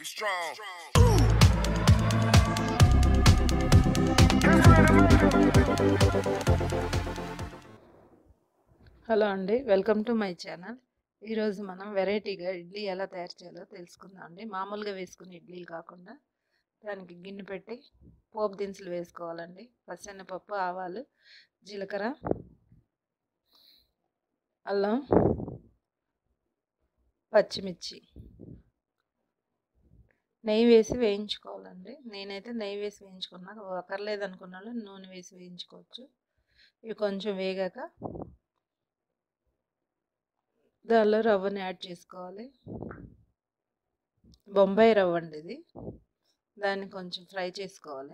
strong. Hello అండి welcome to my channel ఈరోజు మనం వెరైటీగా ఇడ్లీ ఎలా తయారు చేయాలో తెలుసుకుందాం అండి మామూలుగా వేసుకునే ఇడ్లీలు కాకుండా దానికి గిన్నె పెట్టి పోపు దినుసులు వేసుకోవాలండి పచ్చెనపప్పు ఆవాలు జీలకర్ర అల్లం పచ్చిమిర్చి నెయ్యి వేసి వేయించుకోవాలండి నేనైతే నెయ్యి వేసి వేయించుకున్నా ఒకర్లేదు అనుకున్న వాళ్ళు నూనె వేసి వేయించుకోవచ్చు ఇవి కొంచెం వేగాక దానిలో రవ్వని యాడ్ చేసుకోవాలి బొంబాయి రవ్వ అండి ఇది దాన్ని కొంచెం ఫ్రై చేసుకోవాలి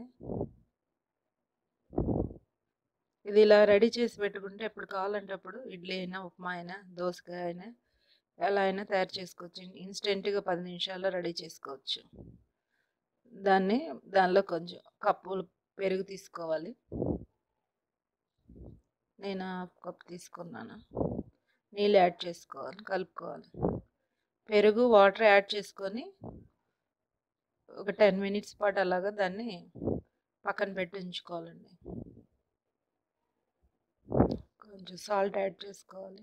ఇది ఇలా రెడీ చేసి పెట్టుకుంటే ఎప్పుడు కావాలంటే అప్పుడు ఇడ్లీ అయినా ఉప్మా అయినా దోసకాయ అయినా ఎలా అయినా తయారు చేసుకోవచ్చు ఇన్స్టెంట్గా పది నిమిషాల్లో రెడీ చేసుకోవచ్చు దాన్ని దానిలో కొంచెం కప్పులు పెరుగు తీసుకోవాలి నేను హాఫ్ కప్ తీసుకున్నాను నీళ్ళు యాడ్ చేసుకోవాలి కలుపుకోవాలి పెరుగు వాటర్ యాడ్ చేసుకొని ఒక టెన్ మినిట్స్ పాటు అలాగా దాన్ని పక్కన పెట్టి ఉంచుకోవాలండి కొంచెం సాల్ట్ యాడ్ చేసుకోవాలి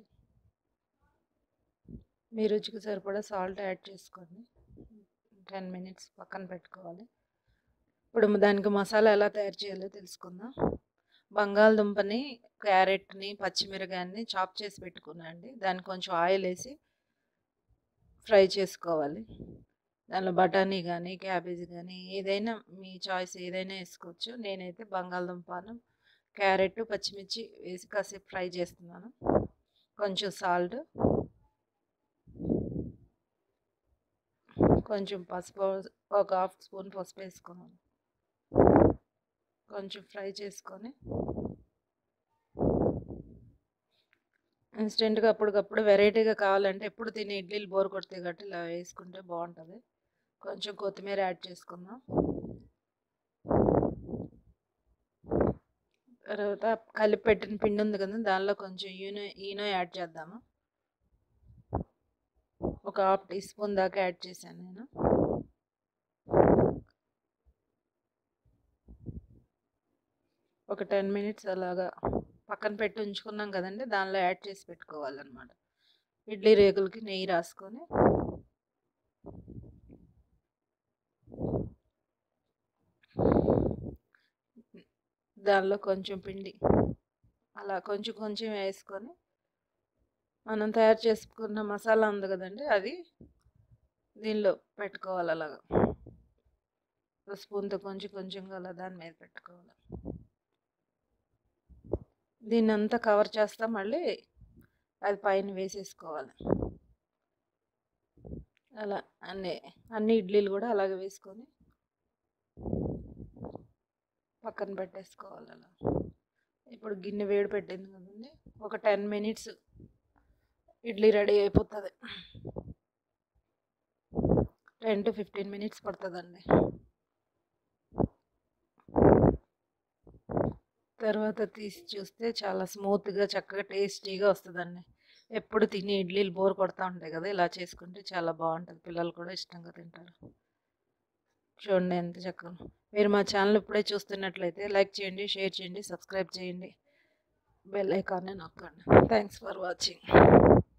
మీ రుచికి సరిపడా సాల్ట్ యాడ్ చేసుకోండి టెన్ మినిట్స్ పక్కన పెట్టుకోవాలి ఇప్పుడు దానికి మసాలా ఎలా తయారు చేయాలో తెలుసుకుందాం బంగాళదుంపని క్యారెట్ని పచ్చిమిరకాయని చాప్ చేసి పెట్టుకున్నాండి దాన్ని కొంచెం ఆయిల్ వేసి ఫ్రై చేసుకోవాలి దానిలో బఠానీ కానీ క్యాబేజీ కానీ ఏదైనా మీ చాయిస్ ఏదైనా వేసుకోవచ్చు నేనైతే బంగాళదుంపను క్యారెట్ పచ్చిమిర్చి వేసి కాసేపు ఫ్రై చేస్తున్నాను కొంచెం సాల్ట్ కొంచెం పసుపు ఒక హాఫ్ స్పూన్ పసుపు వేసుకోవాలి కొంచెం ఫ్రై చేసుకొని ఇన్స్టెంట్గా అప్పటికప్పుడు వెరైటీగా కావాలంటే ఎప్పుడు తినే ఇడ్లీలు బోర్ కొడతాయి కాబట్టి ఇలా వేసుకుంటే బాగుంటుంది కొంచెం కొత్తిమీర యాడ్ చేసుకుందాం తర్వాత కలిపి పెట్టిన పిండి ఉంది కదా దానిలో కొంచెం ఈనో ఈనో యాడ్ చేద్దాము ఒక హాఫ్ టీ స్పూన్ దాకా యాడ్ చేశాను నేను ఒక టెన్ మినిట్స్ అలాగా పక్కన పెట్టి ఉంచుకున్నాం కదండి దానిలో యాడ్ చేసి పెట్టుకోవాలన్నమాట ఇడ్లీ రేకులకి నెయ్యి రాసుకొని దానిలో కొంచెం పిండి అలా కొంచెం కొంచెం వేసుకొని మనం తయారు చేసుకున్న మసాలా ఉంది కదండి అది దీనిలో పెట్టుకోవాలి అలాగా స్పూన్తో కొంచెం కొంచెంగా అలా దాని మీద పెట్టుకోవాలి దీన్ని అంతా కవర్ చేస్తా మళ్ళీ అది పైన వేసేసుకోవాలి అలా అన్ని అన్ని ఇడ్లీలు కూడా అలాగే వేసుకొని పక్కన పెట్టేసుకోవాలి అలా ఇప్పుడు గిన్నె వేడి పెట్టింది కదండి ఒక టెన్ మినిట్స్ ఇడ్లీ రెడీ అయిపోతుంది టెన్ టు ఫిఫ్టీన్ మినిట్స్ పడుతుందండి తర్వాత తీసి చూస్తే చాలా స్మూత్గా చక్కగా టేస్టీగా వస్తుందండి ఎప్పుడు తిని ఇడ్లీలు బోర్ కొడతా ఉంటాయి కదా ఇలా చేసుకుంటే చాలా బాగుంటుంది పిల్లలు కూడా ఇష్టంగా తింటారు చూడండి ఎంత చక్కగా మీరు మా ఛానల్ ఇప్పుడే చూస్తున్నట్లయితే లైక్ చేయండి షేర్ చేయండి సబ్స్క్రైబ్ చేయండి బెల్ ఐకాన్ని నొక్కండి థ్యాంక్స్ ఫర్ వాచింగ్